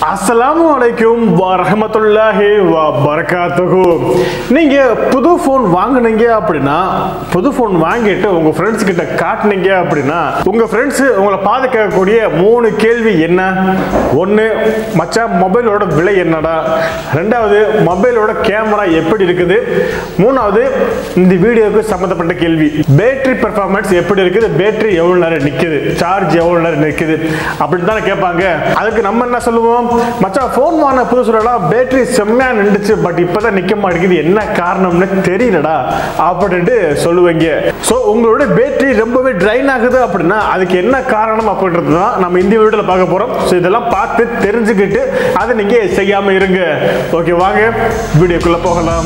அஸ்ஸலாமு அலைக்கும் வரஹமத்துல்லாஹி வ பரகாத்துஹு நீங்க புது ஃபோன் வாங்குனீங்க அப்படின்னா புது ஃபோன் வாங்கிட்டு உங்க ஃப்ரெண்ட்ஸ் கிட்ட காட்டுனீங்க அப்படின்னா உங்க ஃப்ரெண்ட்ஸ் உங்களை பார்த்து கேட்கக்கூடிய மூணு கேள்வி என்ன ஒன்று மச்சான் மொபைலோட விலை என்னடா ரெண்டாவது மொபைலோட கேமரா எப்படி இருக்குது மூணாவது இந்த வீடியோவுக்கு சம்மந்தப்பட்ட கேள்வி பேட்டரி பெர்ஃபார்மன்ஸ் எப்படி இருக்குது பேட்டரி எவ்வளோ நேரம் நிற்குது சார்ஜ் எவ்வளோ நேரம் நிற்குது அப்படின்னு தானே கேட்பாங்க அதுக்கு நம்ம என்ன சொல்லுவோம் மச்சான் ஃபோன் வாங்கின புதுசுலலாம் பேட்டரி செம்மையா நின்றுச்சு பட் இப்போதான் நிற்க மாட்டேங்குது என்ன காரணம்னு தெரியலடா அப்படின்ட்டு சொல்லுவீங்க ஸோ உங்களோட பேட்டரி ரொம்பவே ட்ரைன் ஆகுது அப்படின்னா அதுக்கு என்ன காரணம் அப்படின்றது தான் நம்ம இந்த வீடியோவில் பார்க்க போகிறோம் ஸோ இதெல்லாம் பார்த்து தெரிஞ்சுக்கிட்டு அதை நீங்கள் செய்யாமல் இருங்க ஓகே வாங்க வீடியோக்குள்ளே போகலாம்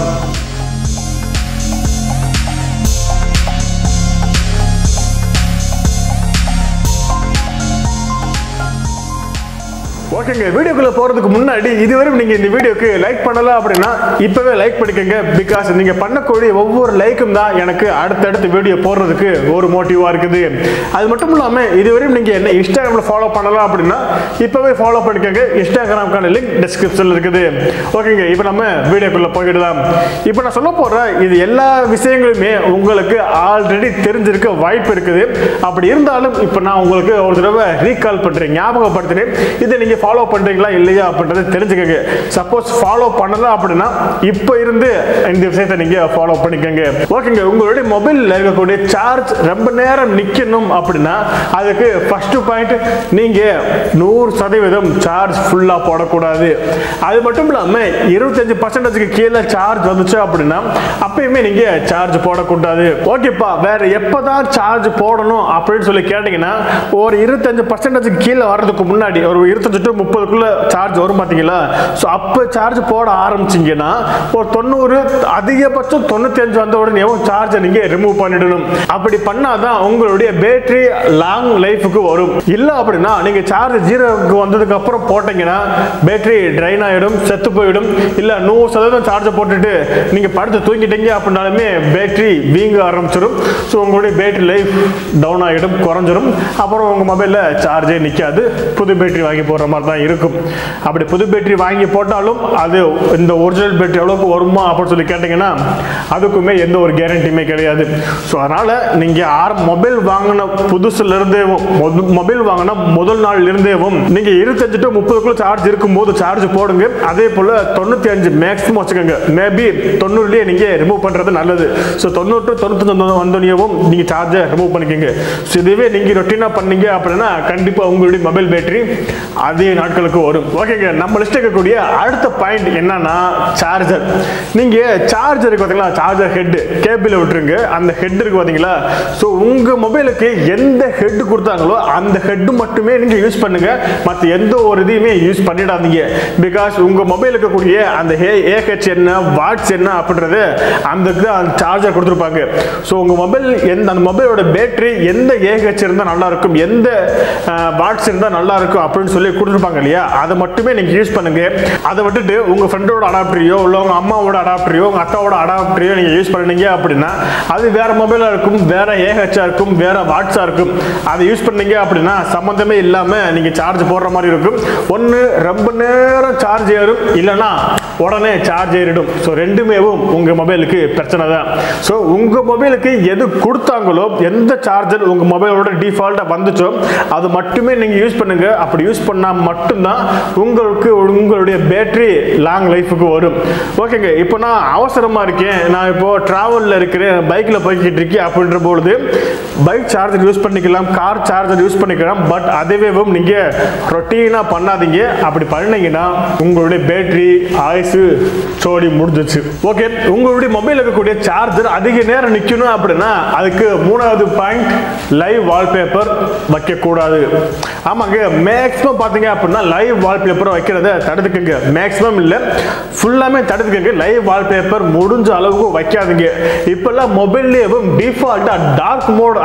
ஓகேங்க வீடியோக்குள்ள போறதுக்கு முன்னாடி இதுவரை நீங்க இந்த வீடியோக்கு லைக் பண்ணல அப்படின்னா இப்பவே லைக் பண்ணிக்கோங்க பிகாஸ் நீங்க பண்ணக்கூடிய ஒவ்வொரு லைக்கும் தான் எனக்கு அடுத்தடுத்து வீடியோ போடுறதுக்கு ஒரு மோட்டிவா இருக்குது அது மட்டும் இல்லாம இதுவரையும் நீங்க என்ன இன்ஸ்டாகிராம்ல ஃபாலோ பண்ணலாம் அப்படின்னா இப்பவே ஃபாலோ பண்ணிக்கோங்க இன்ஸ்டாகிராம்க்கான லிங்க் டிஸ்கிரிப்ஷன்ல இருக்குது ஓகேங்க இப்போ நம்ம வீடியோக்குள்ள போயிடலாம் இப்போ நான் சொல்ல போற இது எல்லா விஷயங்களுமே உங்களுக்கு ஆல்ரெடி தெரிஞ்சிருக்க வாய்ப்பு இருக்குது அப்படி இருந்தாலும் இப்போ நான் உங்களுக்கு ஒரு தடவை ரீகால் பண்றேன் ஞாபகப்படுத்துறேன் இதை நீங்க ஃபாலோ பண்றீங்களா இல்லையா அப்படின்றத தெரிஞ்சுக்கங்க சப்போஸ் ஃபாலோ பண்ணல அப்படின்னா இப்போ இருந்து இந்த விஷயத்தை நீங்க ஃபாலோ பண்ணிக்கோங்க ஓகேங்க உங்களுடைய மொபைலில் இருக்கக்கூடிய சார்ஜ் ரொம்ப நேரம் நிக்கணும் அப்படின்னா அதுக்கு ஃபர்ஸ்ட் பாயிண்ட் நீங்க நூறு சதவீதம் சார்ஜ் ஃபுல்லா போடக்கூடாது அது மட்டும் இல்லாம இருபத்தஞ்சு பர்சன்டேஜ்க்கு கீழே சார்ஜ் வந்துச்சு அப்படின்னா அப்பயுமே நீங்க சார்ஜ் போடக்கூடாது ஓகேப்பா வேற எப்பதான் சார்ஜ் போடணும் அப்படின்னு சொல்லி கேட்டீங்கன்னா ஒரு இருபத்தஞ்சு பர்சன்டேஜ்க்கு கீழே வர்றதுக்கு முன்னாடி ஒரு இருபத்தஞ்சு டு முப்பதுக்குள்ள சார்ஜ் வரும் பார்த்தீங்களா ஸோ அப்போ சார்ஜ் போட ஆரம்பிச்சிங்கன்னா ஒரு தொண்ணூறு அதிகபட்சம் தொண்ணூத்தி அஞ்சு வந்த உடனே சார்ஜை நீங்க ரிமூவ் பண்ணிடணும் அப்படி பண்ணாதான் உங்களுடைய பேட்டரி லாங் லைஃபுக்கு வரும் இல்லை அப்படின்னா நீங்க சார்ஜ் ஜீரோக்கு வந்ததுக்கு அப்புறம் போட்டீங்கன்னா பேட்டரி ட்ரைன் ஆயிடும் செத்து போயிடும் இல்ல நூறு சதவீதம் சார்ஜை போட்டுட்டு நீங்க படுத்து தூங்கிட்டீங்க அப்படின்னாலுமே பேட்டரி வீங்க ஆரம்பிச்சிடும் ஸோ உங்களுடைய பேட்டரி லைஃப் டவுன் ஆகிடும் குறைஞ்சிரும் அப்புறம் உங்க மொபைலில் சார்ஜே நிற்காது புது பேட்டரி வாங்கி போடுற மாதிரி தான் இருக்கும் அப்படி புது பேட்டரி வாங்கி போட்டாலும் அது இந்த ஒரிஜினல் பேட்டரி எவ்வளோக்கு வருமா அப்படின்னு சொல்லி கேட்டிங்கன்னா அதுக்குமே எந்த ஒரு கேரண்டியுமே கிடையாது ஸோ அதனால் நீங்கள் ஆர் மொபைல் வாங்கின புதுசுலேருந்தே மொபைல் வாங்கின முதல் நாள்ல இருந்தேவும் நீங்கள் இருபத்தஞ்சு டு முப்பதுக்குள்ள சார்ஜ் இருக்கும்போது சார்ஜ் போடுங்க அதே போல் தொண்ணூற்றி அஞ்சு மேக்ஸிமம் வச்சுக்கோங்க மேபி தொண்ணூறுலேயே நீங்கள் ரிமூவ் பண்ணுறது நல்லது ஸோ தொண்ணூறு டு தொண்ணூத்தஞ்சு வந்தோடனேவும் நீங்கள் சார்ஜை ரிமூவ் பண்ணிக்கோங்க ஸோ இதுவே நீங்கள் ரொட்டீனாக பண்ணீங்க அப்படின்னா கண்டிப்பாக உங்களுடைய மொபைல் பேட்டரி அதே நாட்களுக்கு வரும் ஓகேங்க நம்ம லிஸ்ட் இருக்கக்கூடிய அடுத்த பாயிண்ட் என்னன்னா சார்ஜர் நீங்க சார்ஜர் இருக்கு பார்த்தீங்களா சார்ஜர் ஹெட் கேபிள் விட்டுருங்க அந்த ஹெட் இருக்கு பார்த்தீங்களா ஸோ உங்க மொபைலுக்கு எந்த ஹெட் கொடுத்தாங்களோ அந்த ஹெட் மட்டுமே நீங்க யூஸ் பண்ணுங்க மற்ற எந்த ஒரு இதையுமே யூஸ் பண்ணிடாதீங்க பிகாஸ் உங்க மொபைல் இருக்கக்கூடிய அந்த ஏஹெச் என்ன வாட்ஸ் என்ன அப்படின்றது அந்த சார்ஜர் கொடுத்துருப்பாங்க ஸோ உங்க மொபைல் எந்த அந்த மொபைலோட பேட்டரி எந்த ஏஹெச் இருந்தால் நல்லா இருக்கும் எந்த வாட்ஸ் இருந்தால் நல்லா இருக்கும் அப்படின்னு சொல்லி கொடுத்துருப்பாங்க இல்லையா அதை மட்டுமே நீங்க யூஸ் பண்ணுங்க அதை விட்டுட்டு உங்க ஃப்ரெண்டோட அடாப்டரையோ இல்லை உங்க அம்மாவோட அடாப்டரையோ உங்க அக்காவோட அடாப்டரையோ நீங்க யூஸ் பண்ணீங்க அப்படின்னா அது வேற மொபைலா இருக்கும் வேற ஏஹெச்சா இருக்கும் வேற வாட்ஸா இருக்கும் அதை யூஸ் பண்ணீங்க அப்படின்னா சம்மந்தமே இல்லாம நீங்க சார்ஜ் போடுற மாதிரி இருக்கும் ஒன்று ரொம்ப நேரம் சார்ஜ் ஏறும் இல்லைன்னா உடனே சார்ஜ் ஏறிடும் ஸோ ரெண்டுமேவும் உங்க மொபைலுக்கு பிரச்சனை தான் ஸோ உங்க மொபைலுக்கு எது கொடுத்தாங்களோ எந்த சார்ஜர் உங்க மொபைலோட டிஃபால்ட்டா வந்துச்சோ அது மட்டுமே நீங்க யூஸ் பண்ணுங்க அப்படி யூஸ் பண்ணா மட்டும்தான் உங்களுக்கு உங்களுடைய பேட்டரி லாங் லைஃபுக்கு வரும் ஓகேங்க இப்போ நான் அவசரமா இருக்கேன் நான் இப்போ டிராவலில் இருக்கிறேன் பைக்கில் போய்கிட்டு இருக்கேன் அப்படின்ற பொழுது பைக் சார்ஜர் யூஸ் பண்ணிக்கலாம் கார் சார்ஜர் யூஸ் பண்ணிக்கலாம் பட் அதுவே நீங்க ரொட்டீனா பண்ணாதீங்க அப்படி பண்ணீங்கன்னா உங்களுடைய பேட்டரி ஆயுசு சோடி முடிஞ்சிச்சு ஓகே உங்களுடைய மொபைல் இருக்கக்கூடிய சார்ஜர் அதிக நேரம் நிற்கணும் அப்படின்னா அதுக்கு மூணாவது பாயிண்ட் லைவ் வால்பேப்பர் வைக்கக்கூடாது ஆமாங்க மேக்ஸிமம் பார்த்தீங்க அப்படின்னா லைவ் வால்பேப்பர் வைக்கிறத தடுத்துக்கங்க மேக்ஸிமம் இல்லை ஃபுல்லாமே தடுத்துக்கங்க லைவ் வால்பேப்பர் முடிஞ்ச அளவுக்கு வைக்காதீங்க இப்போல்லாம் மொபைல்லேயும் டிஃபால்ட்டாக டார்க் மோட்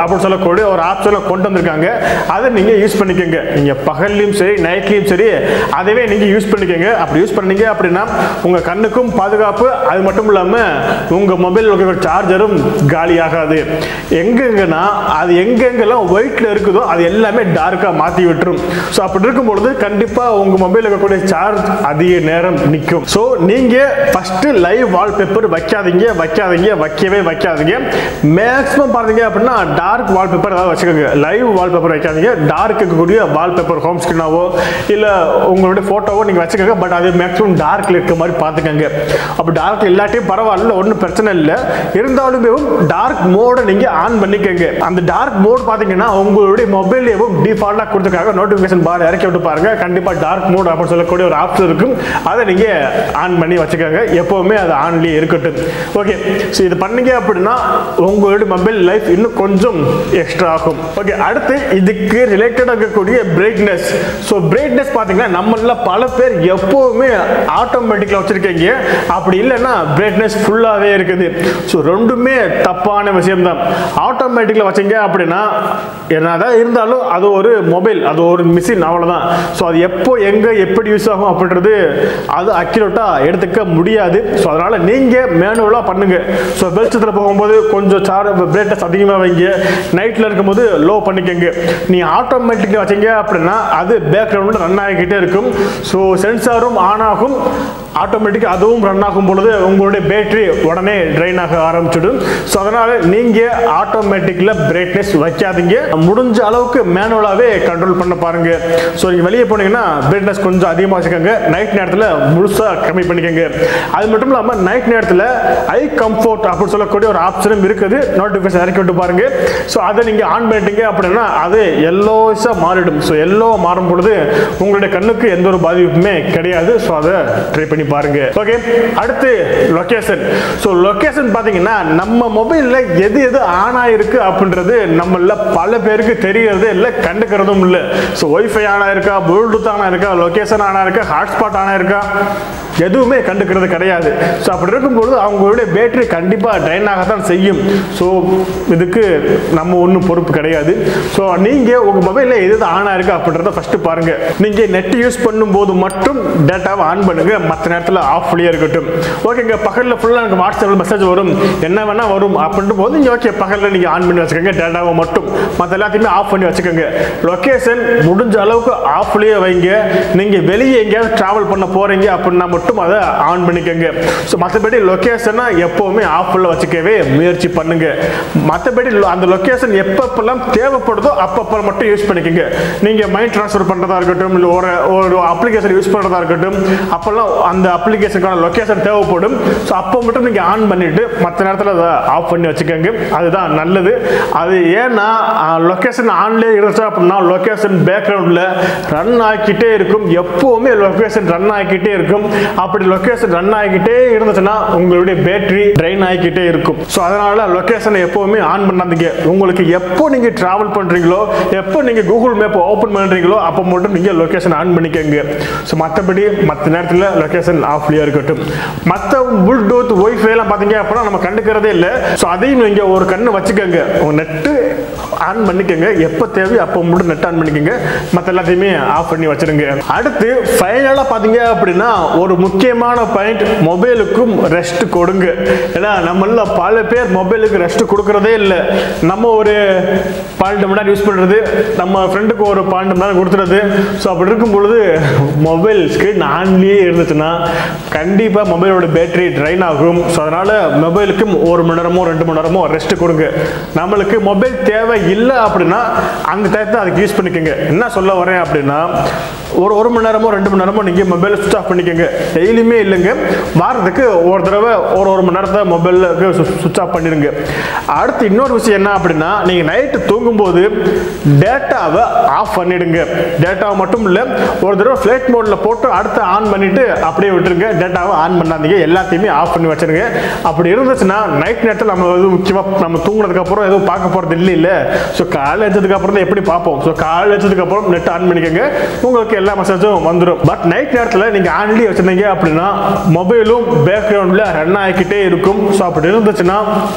அப்படின்னு சொல்லக்கூடிய ஒரு ஆப்ஷனை கொண்டு வந்திருக்காங்க அதை நீங்கள் யூஸ் பண்ணிக்கோங்க நீங்கள் பகல்லையும் சரி நைட்லையும் சரி அதவே நீங்கள் யூஸ் பண்ணிக்கோங்க அப்படி யூஸ் பண்ணீங்க அப்படின்னா உங்கள் கண்ணுக்கும் பாதுகாப்பு அது மட்டும் இல்லாமல் உங்கள் மொபைல் சார்ஜரும் காலியாகாது எங்கெங்கன்னா அது எங்கெங்கெல்லாம் ஒயிட்டில் இருக்குதோ அது எல்லாமே டார்க்காக மாற்றி விட்டுரும் ஸோ அப்படி இருக்கும்பொழுது கண்டிப்பாக உங்கள் மொபைலில் இருக்கக்கூடிய சார்ஜ் அதிக நேரம் நிற்கும் ஸோ நீங்கள் ஃபஸ்ட்டு லைவ் வால்பேப்பர் வைக்காதீங்க வைக்காதீங்க வைக்கவே வைக்காதீங்க மேக்ஸிமம் பார்த்தீங்க அப்படின்னா டார்க் வால்பேப்பர் ஏதாவது வச்சுக்கோங்க லைவ் வால்பேப்பர் வைக்காதீங்க டார்க் இருக்கக்கூடிய வால்பேப்பர் ஹோம் ஸ்க்ரீனாவோ இல்லை உங்களுடைய ஃபோட்டோவோ நீங்கள் வச்சுக்கோங்க பட் அது மேக்ஸிமம் டார்க்கில் இருக்க மாதிரி பார்த்துக்கோங்க அப்போ டார்க் இல்லாட்டியும் பரவாயில்ல ஒன்றும் பிரச்சனை இல்லை இருந்தாலுமே டார்க் மோடை நீங்கள் ஆன் பண்ணிக்கோங்க அந்த டார்க் மோட் பார்த்தீங்கன்னா உங்களுடைய மொபைல்லேயும் டிஃபால்ட்டாக கொடுத்துருக்காங்க நோட்டிஃபிகேஷன் பார் இறக்கி விட்டு பாருங்க கண்டிப்பாக டார்க் மோட் அப்படின்னு சொல்லக்கூடிய ஒரு ஆப்ஷன் இருக்கும் அதை நீங்கள் ஆன் பண்ணி வச்சுக்கோங்க எப்போவுமே அது ஆன்லேயே இருக்கட்டும் ஓகே ஸோ இது பண்ணீங்க அப்படின்னா உங்களுடைய மொபைல் லைஃப் இன்னும் கொஞ்சம் எக்ஸ்ட்ரா ஆகும் ஓகே அடுத்து இதுக்கு ரிலேட்டடாக இருக்கக்கூடிய பிரைட்னஸ் ஸோ பிரைட்னஸ் பார்த்தீங்கன்னா நம்மள பல பேர் எப்போவுமே ஆட்டோமேட்டிக்கில் வச்சுருக்கீங்க அப்படி இல்லைன்னா பிரைட்னஸ் ஃபுல்லாகவே இருக்குது ஸோ ரெண்டுமே தப்பான விஷயம்தான் ஆட்டோமேட்டிக்கில் வச்சீங்க அப்படின்னா என்னதான் இருந்தாலும் அது ஒரு மொபைல் அது ஒரு மிஷின் அவ்வளோதான் ஸோ அது எப்போ எங்கே எப்படி யூஸ் ஆகும் அப்படின்றது அது அக்யூரேட்டாக எடுத்துக்க முடியாது ஸோ அதனால் நீங்கள் மேனுவலாக பண்ணுங்க ஸோ வெளிச்சத்தில் போகும்போது கொஞ்சம் சார் பிரைட்னஸ் அதிகமாக வைங்க நைட்டில் இருக்கும்போது லோ பண்ணிக்கோங்க நீ ஆட்டோமேட்டிக்கில் வச்சீங்க அப்படின்னா அது பேக்ரவுண்டில் ரன் ஆகிக்கிட்டே இருக்கும் ஸோ சென்சாரும் ஆன் ஆகும் ஆட்டோமேட்டிக் அதுவும் ரன் ஆகும் பொழுது உங்களுடைய பேட்டரி உடனே ட்ரைன் ஆக ஆரம்பிச்சிடும் ஸோ அதனால் நீங்கள் ஆட்டோமேட்டிக்கில் பிரைட்னஸ் வைக்காதீங்க முடிஞ்ச அளவுக்கு மேனுவலாகவே கண்ட்ரோல் பண்ண பாருங்க ஸோ நீங்கள் வெளியே போனீங்கன்னா பிரைட்னஸ் கொஞ்சம் அதிகமாக வச்சுக்கோங்க நைட் நேரத்தில் முழுசாக கம்மி பண்ணிக்கோங்க அது மட்டும் இல்லாமல் நைட் நேரத்தில் ஐ கம்ஃபோர்ட் அப்படின்னு சொல்லக்கூடிய ஒரு ஆப்ஷனும் இருக்குது நோட்டிஃபிகேஷன் இறக்கி விட்டு பாருங்க ஸோ அதை நீங்கள் ஆன் பண்ணிட்டீங்க அப்படின்னா அது எல்லோஸாக மாறிடும் ஸோ எல்லோ மாறும் பொழுது உங்களுடைய கண்ணுக்கு எந்த ஒரு பாதிப்புமே கிடையாது ஸோ அதை ட்ரை பண்ணி பாருங்க ஓகே அடுத்து லொகேஷன் ஸோ லொகேஷன் பார்த்தீங்கன்னா நம்ம மொபைலில் எது எது ஆன் ஆயிருக்கு அப்படின்றது நம்மள பல பேருக்கு தெரியறது இல்லை கண்டுக்கிறதும் இல்லை ஸோ ஒய்ஃபை ஆனா இருக்கா ப்ளூடூத் ஆனா இருக்கா லொகேஷன் ஆனா இருக்கா ஹாட்ஸ்பாட் ஆனா இருக்கா எதுவுமே கண்டுக்கிறது கிடையாது ஸோ அப்படி இருக்கும்பொழுது அவங்களுடைய பேட்டரி கண்டிப்பாக ட்ரைன் ஆகத்தான் செய்யும் ஸோ இதுக்கு நம்ம ஒன்றும் பொறுப்பு கிடையாது ஸோ நீங்கள் உங்கள் மொபைலில் எது எது ஆன் ஆயிருக்கு அப்படின்றத ஃபஸ்ட்டு பாருங்கள் நீங்கள் நெட் யூஸ் பண்ணும்போது மட்டும் டேட்டாவை ஆன் பண்ணுங்க மற்ற நேரத்தில் ஆஃப்லேயே இருக்கட்டும் ஓகேங்க பகலில் ஃபுல்லாக எனக்கு வாட்ஸ்அப்பில் மெசேஜ் வரும் என்ன வேணால் வரும் அப்படின்ட்டு போது நீங்கள் ஓகே பகலில் நீங்கள் ஆன் பண்ணி வச்சுக்கோங்க டேட்டாவை மட்டும் மற்ற எல்லாத்தையுமே ஆஃப் பண்ணி வச்சுக்கோங்க லொக்கேஷன் முடிஞ்ச அளவுக்கு ஆஃப்லேயே வைங்க நீங்கள் வெளியே எங்கேயாவது ட்ராவல் பண்ண போகிறீங்க அப்படின்னா மட்டும் அதை ஆன் பண்ணிக்கோங்க ஸோ மற்றபடி லொக்கேஷனை எப்போவுமே ஆஃபில் வச்சுக்கவே முயற்சி பண்ணுங்க மற்றபடி அந்த லொக்கேஷன் எப்பப்பெல்லாம் தேவைப்படுதோ அப்பப்போ மட்டும் யூஸ் பண்ணிக்கோங்க நீங்கள் மைண்ட் ட்ரான்ஸ்ஃபர் பண்ணுறதா இருக்கட்டும் இல்லை ஒரு ஒரு அப்ளிகேஷன் யூஸ் பண்ணுறதா இருக்கட்டும் அப்போல்லாம் அந்த அப்ளிகேஷனுக்கான லொக்கேஷன் தேவைப்படும் ஸோ அப்போ மட்டும் நீங்கள் ஆன் பண்ணிவிட்டு மற்ற நேரத்தில் அதை ஆஃப் பண்ணி வச்சுக்கோங்க அதுதான் நல்லது அது ஏன்னா லொக்கேஷன் ஆன்லேயே இருந்துச்சு அப்படின்னா லொக்கேஷன் பேக்ரவுண்டில் ரன் ஆகிக்கிட்டே இருக்கும் எப்போவுமே லொக்கேஷன் ரன் ஆகிக்கிட்டே இருக்கும் அப்படி லொக்கேஷன் ரன் ஆகிக்கிட்டே இருந்துச்சுன்னா உங்களுடைய பேட்டரி ட்ரைன் ஆகிக்கிட்டே இருக்கும் ஸோ அதனால லொக்கேஷனை எப்போவுமே ஆன் பண்ணாதீங்க உங்களுக்கு எப்போ நீங்கள் ட்ராவல் பண்ணுறீங்களோ எப்போ நீங்கள் கூகுள் மேப் ஓப்பன் பண்ணுறீங்களோ அப்போ மட்டும் நீங்கள் லொக்கேஷன் ஆன் பண்ணிக்கோங்க ஸோ மற்றபடி மற்ற நேரத்தில் லொக்கேஷன் ஆஃப்லேயே இருக்கட்டும் மற்ற ப்ளூடூத் ஒய்ஃபைலாம் பார்த்தீங்க அப்படின்னா நம்ம கண்டுக்கிறதே இல்லை ஸோ அதையும் நீங்கள் ஒரு கண்ணு வச்சுக்கோங்க உங்கள் நெட்டு ஆன் பண்ணிக்கோங்க எப்போ தேவை அப்போ மட்டும் நெட் ஆன் பண்ணிக்கோங்க மற்ற எல்லாத்தையுமே ஆஃப் பண்ணி வச்சிருங்க அடுத்து ஃபைனலாக பார்த்தீங்க அப்படின்னா ஒரு முக்கியமான பாயிண்ட் மொபைலுக்கும் ரெஸ்ட் கொடுங்க ஏன்னா நம்மள பல பேர் மொபைலுக்கு ரெஸ்ட் கொடுக்கறதே இல்லை நம்ம ஒரு பன்னெண்டு மணி நேரம் யூஸ் பண்ணுறது நம்ம ஃப்ரெண்டுக்கு ஒரு பன்னெண்டு மணி நேரம் கொடுத்துறது ஸோ அப்படி இருக்கும் பொழுது மொபைல் ஸ்க்ரீன் ஆன்லேயே இருந்துச்சுன்னா கண்டிப்பாக மொபைலோட பேட்டரி ட்ரைன் ஆகும் ஸோ அதனால் மொபைலுக்கும் ஒரு மணி நேரமோ ரெண்டு மணி நேரமோ ரெஸ்ட் கொடுங்க நம்மளுக்கு மொபைல் தேவை இல்லை அப்படின்னா அந்த டயத்தை அதுக்கு யூஸ் பண்ணிக்கோங்க என்ன சொல்ல வரேன் அப்படின்னா ஒரு ஒரு மணி நேரமோ ரெண்டு மணி நேரமோ நீங்கள் மொபைலை சுவிச் ஆஃப் பண்ணிக்கோங்க டெய்லியுமே இல்லைங்க வாரத்துக்கு ஒரு தடவை ஒரு ஒரு மணி நேரத்தை மொபைலுக்கு சுவிச் ஆஃப் பண்ணிடுங்க அடுத்து இன்னொரு விஷயம் என்ன அப்படின்னா நீங்கள் நைட்டு தூங்கும்போது டேட்டாவை ஆஃப் பண்ணிடுங்க டேட்டாவை மட்டும் இல்லை ஒரு தடவை ஃப்ளைட் மோடில் போட்டு அடுத்து ஆன் பண்ணிட்டு அப்படியே விட்டுருங்க டேட்டாவை ஆன் பண்ணாதீங்க எல்லாத்தையுமே ஆஃப் பண்ணி வச்சிருங்க அப்படி இருந்துச்சுன்னா நைட் நேரத்தில் நம்ம எதுவும் முக்கியமாக நம்ம தூங்குனதுக்கப்புறம் எதுவும் பார்க்க போகிறது இல்லை இல்லை ஸோ காலையில் எழுந்ததுக்கு அப்புறம் தான் எப்படி பார்ப்போம் ஸோ காலையில் எழுந்ததுக்கு அப்புறம் நெட் ஆன் பண்ணிக்கோங்க உங்களுக்கு எல்லா மெசேஜும் வந்துடும் பட் நைட் நேரத்தில் நீங்கள் ஆன்லி வச்சிருந்தீங்க அப்படின்னா மொபைலும் பேக்ரவுண்டில் ரன் ஆகிக்கிட்டே இருக்கும் ஸோ அப்படி இருந்துச்சுன்னா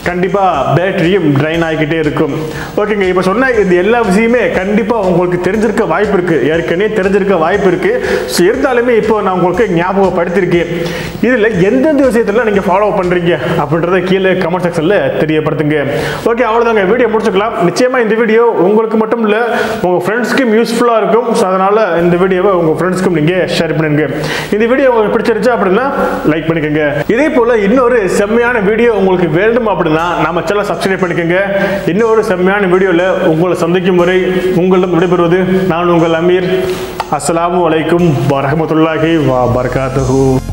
கண்டிப்பாக பேட்டரியும் ட்ரைன் ஆகிக்கிட்டே இருக்கும் ஓகேங்க இப்போ சொன்ன இந்த எல்லா விஷயமே கண்டிப்பாக உங்களுக்கு தெரிஞ்சிருக்க வாய்ப்பு இருக்குது ஏற்கனவே தெரிஞ்சிருக்க வாய்ப்பு இருக்குது ஸோ இருந்தாலுமே இப்போ நான் உங்களுக்கு ஞாபகப்படுத்தியிருக்கேன் இதில் எந்தெந்த விஷயத்தில் நீங்கள் ஃபாலோ பண்ணுறீங்க அப்படின்றத கீழே கமெண்ட் செக்ஷனில் தெரியப்படுத்துங்க ஓகே அவ்வளோதாங்க வீடியோ முடிச்சுக்கலாம் நிச்சயமாக இந்த வீடியோ உங்களுக்கு மட்டும் இல்லை உங்கள் ஃப்ரெண்ட்ஸ்க்கும் யூஸ்ஃபுல்லாக இருக்கும் ஸோ அதனால் இந்த வீடியோவை உங்கள் ஃப்ரெண்ட்ஸ்க்கும் நீங்கள் ஷேர் பண்ணுங்க இந்த வீடியோ உங்களுக்கு பிடிச்சிருச்சு அப்படின்னா லைக் பண்ணிக்கோங்க இதே போல் இன்னொரு செம்மையான வீடியோ உங்களுக்கு வேண்டும் அப்படின்னா நம்ம சேனல் சப்ஸ்கிரைப் பண்ணிக்கோங்க இன்னொரு செம்மையான வீடியோவில் உங்களை சந்திக்கும் முறை உங்களிடம் விடைபெறுவது நான் உங்கள் அமீர் அஸ்ஸலாமு அலைக்கும் வரஹமத்துல்லாஹி வ பரகாத்துஹு